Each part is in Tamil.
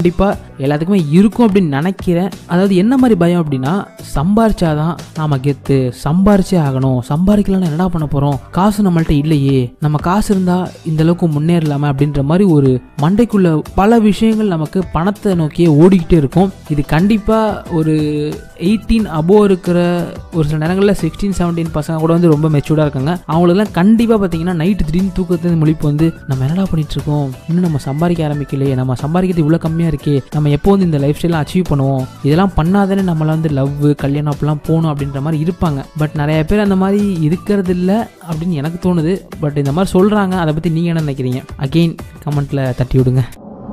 கண்டிப்பாக எல்லாத்துக்குமே இருக்கும் அப்படின்னு நினைக்கிறேன் அதாவது என்ன மாதிரி பயம் அப்படின்னா சம்பாரிச்சாதான் நாம கெத்து சம்பாரிச்சே ஆகணும் சம்பாதிக்கலாம் என்னடா பண்ண போகிறோம் காசு நம்மள்ட்ட இல்லையே நம்ம காசு இருந்தால் இந்த அளவுக்கு முன்னேறலாமா அப்படின்ற மாதிரி ஒரு மண்டைக்குள்ள பல விஷயங்கள் நமக்கு பணத்தை நோக்கியே ஓடிக்கிட்டே இருக்கும் இது கண்டிப்பாக ஒரு எயிட்டீன் அபோவ் இருக்கிற ஒரு சில நேரங்களில் சிக்ஸ்டீன் செவன்டீன் பசங்க கூட வந்து ரொம்ப மெச்சூர்டாக இருக்காங்க அவங்களுக்குலாம் கண்டிப்பாக பார்த்தீங்கன்னா நைட்டு திடீர்னு தூக்கத்து முழிப்பு வந்து நம்ம என்னடா பண்ணிட்டு இருக்கோம் இன்னும் நம்ம சம்பாதிக்க ஆரம்பிக்கலையே நம்ம சம்பாதிக்கிறது இவ்வளோ கம்மியாக இருக்கே நம்ம எப்போ வந்து இந்த லைஃப் ஸ்டைலாம் அச்சீவ் பண்ணுவோம் இதெல்லாம் பண்ணாதானே நம்மள வந்து லவ் கல்யாணம் அப்படிலாம் போகணும் அப்படின்ற மாதிரி இருப்பாங்க பட் நிறைய பேர் அந்த மாதிரி இருக்கிறது இல்லை அப்படின்னு எனக்கு தோணுது பட் இந்த மாதிரி சொல்கிறாங்க அதை பற்றி நீங்கள் என்ன நினைக்கிறீங்க அகெயின் கமெண்ட்டில் தட்டி விடுங்க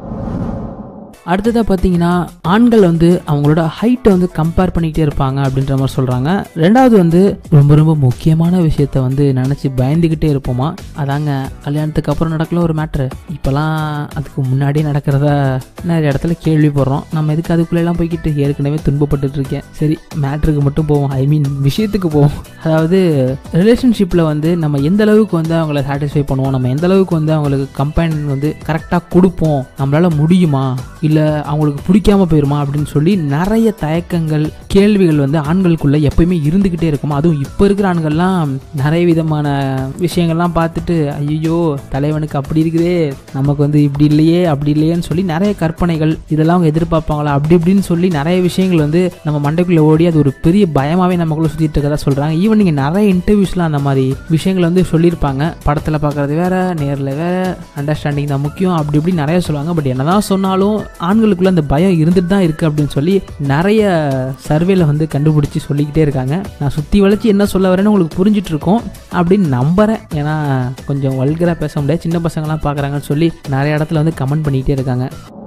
அடுத்ததாக பார்த்தீங்கன்னா ஆண்கள் வந்து அவங்களோட ஹைட்டை வந்து கம்பேர் பண்ணிக்கிட்டே இருப்பாங்க அப்படின்ற மாதிரி சொல்கிறாங்க ரெண்டாவது வந்து ரொம்ப ரொம்ப முக்கியமான விஷயத்த வந்து நினச்சி பயந்துக்கிட்டே இருப்போமா அதாங்க கல்யாணத்துக்கு அப்புறம் நடக்கல ஒரு மேட்ரு இப்போலாம் அதுக்கு முன்னாடியே நடக்கிறதா நிறைய இடத்துல கேள்விப்படுறோம் நம்ம எதுக்கு அதுக்குள்ளெல்லாம் போய்கிட்டு ஏற்கனவே துன்பப்பட்டுட்டு இருக்கேன் சரி மேட்ருக்கு மட்டும் போவோம் ஐ மீன் விஷயத்துக்கு போவோம் அதாவது ரிலேஷன்ஷிப்பில் வந்து நம்ம எந்த அளவுக்கு வந்து அவங்கள சாட்டிஸ்ஃபை பண்ணுவோம் நம்ம எந்த அளவுக்கு வந்து அவங்களுக்கு கம்பெனி வந்து கரெக்டாக கொடுப்போம் நம்மளால முடியுமா இல்லை அவங்களுக்கு பிடிக்காம போயிருமா அப்படின்னு சொல்லி நிறைய தயக்கங்கள் கேள்விகள் வந்து ஆண்களுக்குள்ள எப்பயுமே இருந்துக்கிட்டே இருக்குமா அதுவும் இப்போ இருக்கிற ஆண்கள்லாம் நிறைய விதமான விஷயங்கள்லாம் பார்த்துட்டு ஐயோ தலைவனுக்கு அப்படி இருக்குதே நமக்கு வந்து இப்படி இல்லையே அப்படி இல்லையேன்னு சொல்லி நிறைய கற்பனைகள் இதெல்லாம் அவங்க எதிர்பார்ப்பாங்களா அப்படி இப்படின்னு சொல்லி நிறைய விஷயங்கள் வந்து நம்ம மண்டைக்குள்ளே ஓடி அது ஒரு பெரிய பயமாகவே நமக்குள்ள சுற்றிட்டு இருக்கதா சொல்கிறாங்க ஈவன் நீங்கள் நிறைய இன்டர்வியூஸ்லாம் அந்த மாதிரி விஷயங்கள் வந்து சொல்லியிருப்பாங்க படத்தில் பார்க்குறது வேற நேரில் வேற அண்டர்ஸ்டாண்டிங் தான் முக்கியம் அப்படி இப்படி நிறைய சொல்லுவாங்க பட் என்னதான் சொன்னாலும் ஆண்களுக்குள்ள அந்த பயம் இருந்துட்டு தான் இருக்குது அப்படின்னு சொல்லி நிறைய சர்வேல வந்து கண்டுபிடிச்சி சொல்லிக்கிட்டே இருக்காங்க நான் சுற்றி வளைச்சி என்ன சொல்ல வரேன்னு உங்களுக்கு புரிஞ்சிட்டு இருக்கோம் அப்படின்னு நம்புகிறேன் ஏன்னா கொஞ்சம் வல்கராக பேச முடியாது சின்ன பசங்களாம் பார்க்குறாங்கன்னு சொல்லி நிறைய இடத்துல வந்து கமெண்ட் பண்ணிக்கிட்டே இருக்காங்க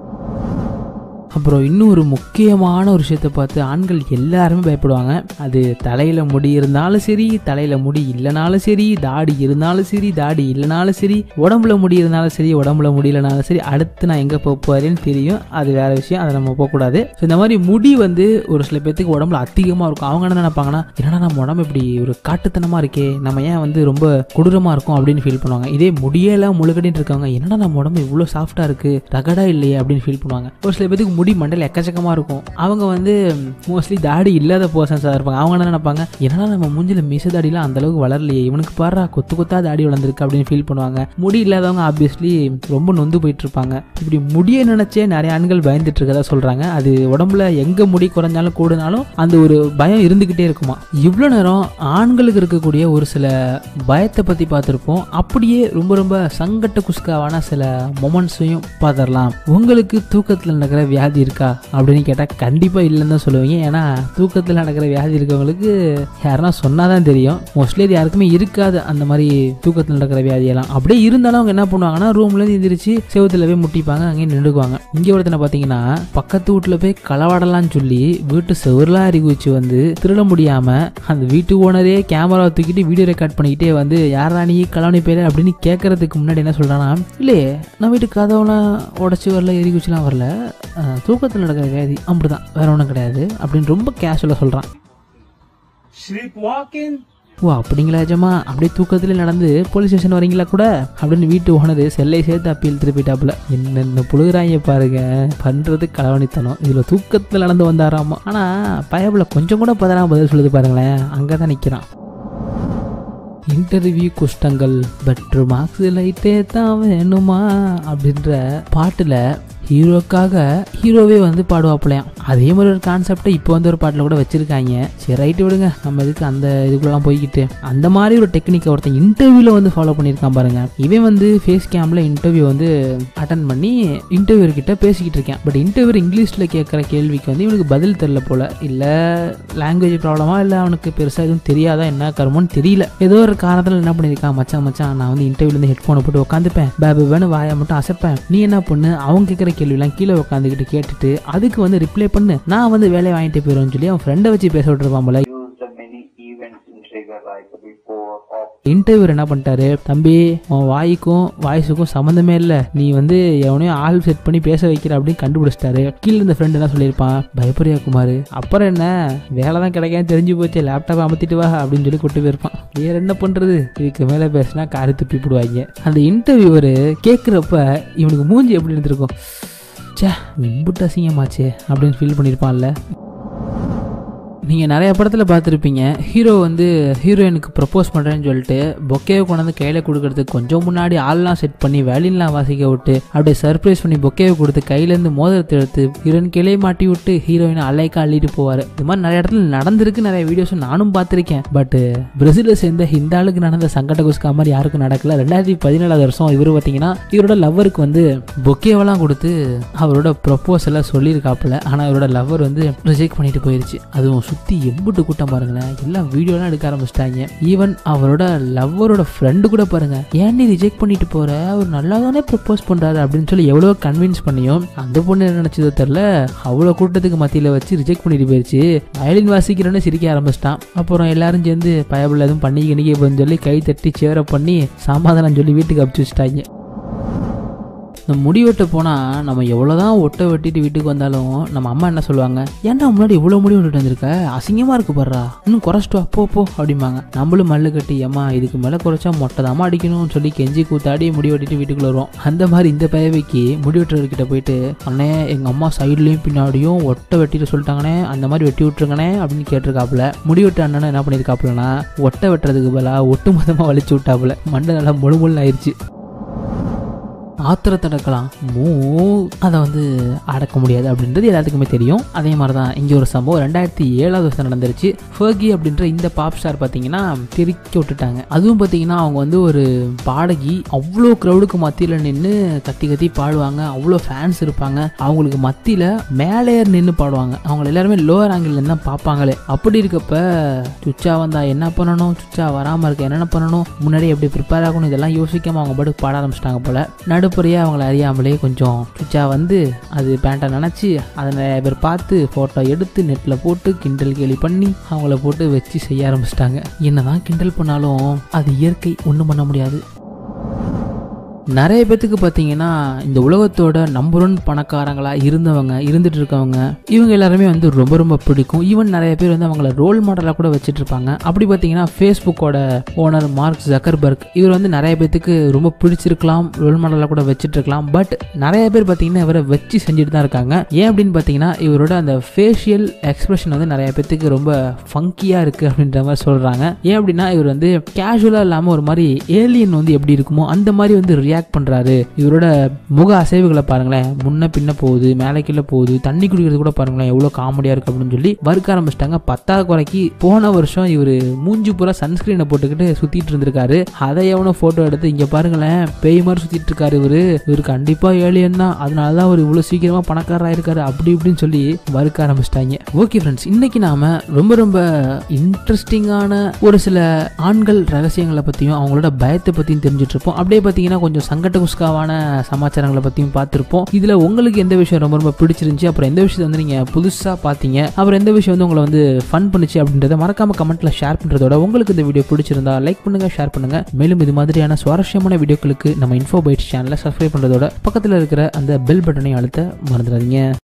அப்புறம் இன்னும் ஒரு முக்கியமான ஒரு விஷயத்தை பார்த்து ஆண்கள் எல்லாருமே பயப்படுவாங்க அது தலையில் முடி இருந்தாலும் சரி தலையில் முடி இல்லைனாலும் சரி தாடி இருந்தாலும் சரி தாடி இல்லைனாலும் சரி உடம்புல முடி இருந்தாலும் சரி உடம்புல முடியலனாலும் சரி அடுத்து நான் எங்கே போக போகிறேன்னு தெரியும் அது வேற விஷயம் அதை நம்ம போகக்கூடாது ஸோ இந்த மாதிரி முடி வந்து ஒரு சில பேர்த்துக்கு உடம்புல அதிகமாக இருக்கும் அவங்க என்ன நினைப்பாங்கன்னா என்னடா நம்ம உடம்பு இப்படி ஒரு காட்டுத்தனமாக இருக்கே நம்ம ஏன் வந்து ரொம்ப கொடூரமாக இருக்கும் அப்படின்னு ஃபீல் பண்ணுவாங்க இதே முடியெல்லாம் முழுக்கடின்னு இருக்காங்க என்னடா நம்ம உடம்பு இவ்வளோ சாஃப்டாக இருக்குது ரகடா இல்லையே அப்படின்னு ஃபீல் பண்ணுவாங்க ஒரு சில பேத்துக்கு முடி மண்டையில் எக்கச்சக்கமாக இருக்கும் அவங்க வந்து மோஸ்ட்லி தாடி இல்லாத பர்சன்ஸாக இருப்பாங்க அவங்க என்ன நினைப்பாங்க என்னடா நம்ம மூஞ்சில மீச தாடிலாம் அந்த அளவுக்கு வளரலையே இவனுக்கு பாரு கொத்து கொத்தா தாடி வளர்ந்துருக்கு அப்படின்னு ஃபீல் பண்ணுவாங்க முடி இல்லாதவங்க ஆப்வியஸ்லி ரொம்ப நொந்து போயிட்டு இருப்பாங்க இப்படி முடிய நினைச்சே நிறைய ஆண்கள் பயந்துட்டு இருக்கதா சொல்றாங்க அது உடம்புல எங்க முடி குறைஞ்சாலும் கூடுனாலும் அந்த ஒரு பயம் இருந்துகிட்டே இருக்குமா இவ்வளோ நேரம் ஆண்களுக்கு இருக்கக்கூடிய ஒரு சில பயத்தை பத்தி பார்த்துருப்போம் அப்படியே ரொம்ப ரொம்ப சங்கட்ட குஸ்காவான சில மொமெண்ட்ஸையும் பார்த்துடலாம் உங்களுக்கு தூக்கத்தில் நடக்கிற வியாதி இருக்கா அப்படின்னு கேட்டால் கண்டிப்பாக இல்லைன்னு தான் சொல்லுவீங்க ஏன்னா தூக்கத்தில் நடக்கிற வியாதி இருக்கவங்களுக்கு யாருன்னா சொன்னால் தான் தெரியும் மோஸ்ட்லி அது யாருக்குமே இருக்காது அந்த மாதிரி தூக்கத்தில் நடக்கிற வியாதியெல்லாம் அப்படியே இருந்தாலும் அவங்க என்ன பண்ணுவாங்கன்னா ரூம்லேருந்து எந்திரிச்சு செவத்துல போய் முட்டிப்பாங்க அங்கேயே நின்றுக்குவாங்க இங்கே ஒருத்தனை பார்த்தீங்கன்னா பக்கத்து வீட்டில் போய் களவாடலாம்னு சொல்லி வீட்டு செவரெலாம் அறிவு வச்சு வந்து திருட முடியாமல் அந்த வீட்டு ஓனரே கேமரா தூக்கிட்டு வீடியோ ரெக்கார்ட் பண்ணிக்கிட்டே வந்து யாரா நீ கலவணி பேர் அப்படின்னு கேட்கறதுக்கு முன்னாடி என்ன சொல்கிறான்னா இல்லையே நான் வீட்டு கதவுலாம் உடச்சி வரல எரி குச்சிலாம் வரல அஹ், தூக்கத்தில் நடக்கிற வியாதி அப்படிதான் வேற ஒன்றும் கிடையாது அப்படின்னு ரொம்ப கேஷுவலாக சொல்கிறான் Sleepwalking? ஓ அப்படிங்களா ஜமா அப்படியே தூக்கத்தில் நடந்து போலீஸ் ஸ்டேஷன் வரீங்களா கூட அப்படின்னு வீட்டு ஓனரு செல்லை சேர்த்து அப்பீல் திருப்பிட்டாப்புல என்னென்ன புழுகுறாங்க பாருங்க பண்றது களவணித்தனம் இதுல தூக்கத்தில் நடந்து வந்தாராமா ஆனா பயபுல கொஞ்சம் கூட பதறாம பதில் சொல்லுது பாருங்களேன் அங்கதான் நிக்கிறான் இன்டர்வியூ குஷ்டங்கள் பெட்ரு மார்க்ஸ் லைட்டே தான் வேணுமா அப்படின்ற பாட்டில் ஹீரோக்காக ஹீரோவே வந்து பாடுவாப்புலையாம் அதே மாதிரி ஒரு கான்செப்டை இப்போ வந்து ஒரு பாட்டில் கூட வச்சிருக்காங்க சரி ரைட்டு விடுங்க நம்ம இதுக்கு அந்த இதுக்குள்ளலாம் போய்கிட்டு அந்த மாதிரி ஒரு டெக்னிக்கை ஒருத்தன் இன்டர்வியூவில் வந்து ஃபாலோ பண்ணியிருக்கான் பாருங்க இவன் வந்து ஃபேஸ் கேமில் இன்டர்வியூ வந்து அட்டன் பண்ணி இன்டர்வியூர் கிட்ட பேசிக்கிட்டு இருக்கேன் பட் இன்டர்வியூர் இங்கிலீஷில் கேட்குற கேள்விக்கு வந்து இவனுக்கு பதில் தெரில போல இல்லை லாங்குவேஜ் ப்ராப்ளமா இல்லை அவனுக்கு பெருசாக எதுவும் தெரியாதா என்ன கருமோன்னு தெரியல ஏதோ ஒரு காரணத்தில் என்ன பண்ணியிருக்கான் மச்சான் மச்சான் நான் வந்து இன்டர்வியூலேருந்து ஹெட்ஃபோனை போட்டு உட்காந்துப்பேன் பேபு வேணும் வாயை மட்டும் அசைப்பேன் நீ என்ன பண்ணு அவங்க கேட்குற கேள்வியெல்லாம் கீழே உட்காந்துக்கிட்டு கேட்டுட்டு அதுக்கு வந்து ரிப்ளை பண்ணு நான் வந்து வேலையை வாங்கிட்டு போயிடுவேன்னு சொல்லி அவன் ஃப்ரெண்டை வச்சு பேச விட்டுருப்பான் போல use the many events in trigger like before of interviewer என்ன பண்ணிட்டாரு தம்பி உன் வாய்க்கும் வாய்ஸுக்கும் சம்மந்தமே இல்லை நீ வந்து எவனையும் ஆள் செட் பண்ணி பேச வைக்கிற அப்படின்னு கண்டுபிடிச்சிட்டாரு கீழே இருந்த ஃப்ரெண்ட் என்ன சொல்லியிருப்பான் பயப்பரியா குமார் அப்புறம் என்ன வேலை தான் கிடைக்காம தெரிஞ்சு போச்சு லேப்டாப் அமர்த்திட்டு வா அப்படின்னு சொல்லி கொண்டு போயிருப்பான் வேற என்ன பண்றது இதுக்கு மேலே பேசினா காரி துப்பி போடுவாங்க அந்த இன்டர்வியூவர் கேட்குறப்ப இவனுக்கு மூஞ்சி எப்படி இருந்திருக்கும் ச்சே இன்புட்டு அசிங்கமாச்சே அப்படின்னு ஃபீல் பண்ணியிருப்பான்ல நீங்கள் நிறைய படத்தில் பார்த்துருப்பீங்க ஹீரோ வந்து ஹீரோயினுக்கு ப்ரப்போஸ் பண்ணுறேன்னு சொல்லிட்டு பொக்கேவை கொண்டாந்து கையில் கொடுக்கறதுக்கு கொஞ்சம் முன்னாடி ஆள்லாம் செட் பண்ணி வேலின்லாம் வாசிக்க விட்டு அப்படியே சர்ப்ரைஸ் பண்ணி பொக்கேவை கொடுத்து கையிலேருந்து மோதிரத்தை எடுத்து ஹீரோயின் கிளையை மாட்டி விட்டு ஹீரோயினை அலைக்க அள்ளிட்டு போவார் இது மாதிரி நிறைய இடத்துல நடந்திருக்கு நிறைய வீடியோஸ் நானும் பார்த்துருக்கேன் பட் பிரேசிலில் சேர்ந்த இந்த ஆளுக்கு நடந்த சங்கட குஸ்கா மாதிரி யாருக்கும் நடக்கல ரெண்டாயிரத்தி பதினேழாவது வருஷம் இவர் பார்த்தீங்கன்னா இவரோட லவ்வருக்கு வந்து பொக்கேவெல்லாம் கொடுத்து அவரோட ப்ரப்போசலை சொல்லியிருக்காப்புல ஆனால் இவரோட லவ்வர் வந்து ரிஜெக்ட் பண்ணிட்டு போயிருச்சு அதுவும் சுற்றி எம்புட்டு கூட்டம் பாருங்களேன் எல்லாம் வீடியோலாம் எடுக்க ஆரம்பிச்சிட்டாங்க ஈவன் அவரோட லவ்வரோட ஃப்ரெண்டு கூட பாருங்க ஏன் நீ ரிஜெக்ட் பண்ணிட்டு போற அவர் நல்லா தானே ப்ரப்போஸ் பண்றாரு அப்படின்னு சொல்லி எவ்வளோ கன்வின்ஸ் பண்ணியும் அந்த பொண்ணு என்ன நினைச்சதோ தெரில அவ்வளோ கூட்டத்துக்கு மத்தியில் வச்சு ரிஜெக்ட் பண்ணிட்டு போயிருச்சு வயலின் வாசிக்கிறோன்னு சிரிக்க ஆரம்பிச்சிட்டான் அப்புறம் எல்லாரும் சேர்ந்து பயபிள் எதுவும் பண்ணி கிணிக்க போன்னு சொல்லி கை தட்டி சேர பண்ணி சமாதானம் சொல்லி வீட்டுக்கு அனுப்பிச்சு வச்சுட்டாங்க இந்த முடி வெட்ட போனால் நம்ம எவ்வளோதான் ஒட்டை வெட்டிட்டு வீட்டுக்கு வந்தாலும் நம்ம அம்மா என்ன சொல்லுவாங்க ஏன்டா முன்னாடி இவ்வளோ முடி வெட்டிட்டு வந்திருக்க அசிங்கமாக இருக்கு பாடுறா இன்னும் குறைச்சிட்டு வா, போ போ அப்படிம்பாங்க நம்மளும் மல்லு கட்டி அம்மா இதுக்கு மேலே குறைச்சா மொட்டை தாமா அடிக்கணும்னு சொல்லி கெஞ்சி கூத்தாடி முடி வெட்டிட்டு வீட்டுக்குள்ள வருவோம் அந்த மாதிரி இந்த பயவைக்கு முடி வெட்டுறவர்கிட்ட போயிட்டு அண்ணே எங்கள் அம்மா சைட்லேயும் பின்னாடியும் ஒட்டை வெட்டிட்டு சொல்லிட்டாங்கண்ணே அந்த மாதிரி வெட்டி விட்டுருங்கண்ணே அப்படின்னு கேட்டிருக்காப்புல முடி வெட்ட அண்ணன் என்ன பண்ணியிருக்காப்புலனா ஒட்டை வெட்டுறதுக்கு பதிலாக ஒட்டு மொத்தமாக வலிச்சு விட்டாப்புல மண்டை நல்லா முழு முழுன்னு ஆயிடுச்சு ஆத்திரத்தை அடக்கலாம் மூ அதை வந்து அடக்க முடியாது அப்படின்றது எல்லாத்துக்குமே தெரியும் அதே மாதிரி தான் இங்கே ஒரு சம்பவம் ரெண்டாயிரத்தி ஏழாவது வருஷம் நடந்துருச்சு ஃபர்கி அப்படின்ற இந்த பாப் ஸ்டார் பார்த்தீங்கன்னா திருக்கி விட்டுட்டாங்க அதுவும் பார்த்தீங்கன்னா அவங்க வந்து ஒரு பாடகி அவ்வளோ க்ரௌடுக்கு மத்தியில் நின்று கத்தி கத்தி பாடுவாங்க அவ்வளோ ஃபேன்ஸ் இருப்பாங்க அவங்களுக்கு மத்தியில் மேலே நின்று பாடுவாங்க அவங்க எல்லாருமே லோவர் ஆங்கிள் தான் பார்ப்பாங்களே அப்படி இருக்கப்ப சுச்சா வந்தா என்ன பண்ணணும் சுச்சா வராமல் இருக்க என்னென்ன பண்ணணும் முன்னாடி எப்படி ப்ரிப்பேர் ஆகணும் இதெல்லாம் யோசிக்காம அவங்க பாட்டுக்கு பாட ஆரம்பிச்சிட்டாங்க போல நடுப்புறையாக அவங்கள அறியாமலே கொஞ்சம் சுச்சா வந்து அது பேண்ட்டை நினச்சி அதை நிறைய பேர் பார்த்து ஃபோட்டோ எடுத்து நெட்டில் போட்டு கிண்டல் கேலி பண்ணி அவங்கள போட்டு வச்சு செய்ய ஆரம்பிச்சிட்டாங்க என்னதான் கிண்டல் பண்ணாலும் அது இயற்கை ஒன்றும் பண்ண முடியாது நிறைய பேத்துக்கு பார்த்தீங்கன்னா இந்த உலகத்தோட நம்பர் ஒன் பணக்காரங்களாக இருந்தவங்க இருந்துட்டு இருக்கவங்க இவங்க எல்லாருமே வந்து ரொம்ப ரொம்ப பிடிக்கும் ஈவன் நிறைய பேர் வந்து அவங்கள ரோல் மாடலாக கூட வச்சுட்டு இருப்பாங்க அப்படி பார்த்தீங்கன்னா ஃபேஸ்புக்கோட ஓனர் மார்க் ஜக்கர்பர்க் இவர் வந்து நிறைய பேத்துக்கு ரொம்ப பிடிச்சிருக்கலாம் ரோல் மாடலாக கூட வச்சுட்டு இருக்கலாம் பட் நிறைய பேர் பார்த்தீங்கன்னா இவரை வச்சு செஞ்சுட்டு தான் இருக்காங்க ஏன் அப்படின்னு பார்த்தீங்கன்னா இவரோட அந்த ஃபேஷியல் எக்ஸ்பிரஷன் வந்து நிறைய பேத்துக்கு ரொம்ப ஃபங்கியாக இருக்குது அப்படின்ற மாதிரி சொல்கிறாங்க ஏன் அப்படின்னா இவர் வந்து கேஷுவலாக இல்லாமல் ஒரு மாதிரி ஏலியன் வந்து எப்படி இருக்குமோ அந்த மாதிரி வந்து ரியாக்ட் பண்ணுறாரு இவரோட முக அசைவுகளை பாருங்களேன் முன்ன பின்ன போகுது மேலே கீழே போகுது தண்ணி குடிக்கிறது கூட பாருங்களேன் எவ்வளோ காமெடியாக இருக்குது அப்படின்னு சொல்லி வறுக்க ஆரம்பிச்சிட்டாங்க பத்தாவது குறைக்கு போன வருஷம் இவர் மூஞ்சி பூரா சன்ஸ்கிரீனை போட்டுக்கிட்டு சுற்றிட்டு இருந்திருக்காரு அதை எவனோ ஃபோட்டோ எடுத்து இங்கே பாருங்களேன் பேய் மாதிரி சுற்றிட்டு இருக்காரு இவர் இவர் கண்டிப்பாக ஏலியன் தான் அதனால தான் அவர் இவ்வளோ சீக்கிரமாக பணக்காரராக இருக்காரு அப்படி இப்படின்னு சொல்லி வறுக்க ஆரம்பிச்சிட்டாங்க ஓகே ஃப்ரெண்ட்ஸ் இன்னைக்கு நாம ரொம்ப ரொம்ப இன்ட்ரெஸ்டிங்கான ஒரு சில ஆண்கள் ரகசியங்களை பற்றியும் அவங்களோட பயத்தை பற்றியும் தெரிஞ்சுட்டு இருப்போம் அப்படியே பார்த்தீங்கன்னா கொஞ்சம் சங்கட்ட குஸ்காவான சமாச்சாரங்களை பற்றியும் பார்த்துருப்போம் இதில் உங்களுக்கு எந்த விஷயம் ரொம்ப ரொம்ப பிடிச்சிருந்துச்சு அப்புறம் எந்த விஷயத்தை வந்து நீங்கள் புதுசாக பார்த்தீங்க அப்புறம் எந்த விஷயம் வந்து உங்களை வந்து ஃபன் பண்ணுச்சு அப்படின்றத மறக்காம கமெண்ட்ல ஷேர் பண்ணுறதோட உங்களுக்கு இந்த வீடியோ பிடிச்சிருந்தா லைக் பண்ணுங்க ஷேர் பண்ணுங்க மேலும் இது மாதிரியான சுவாரஸ்யமான வீடியோக்களுக்கு நம்ம இன்ஃபோ பைட்ஸ் சேனலை சப்ஸ்கிரைப் பண்ணுறதோட பக்கத்தில் இருக்கிற அந்த பெல் பட்டனை அழுத்த மறந்துடாதீங்க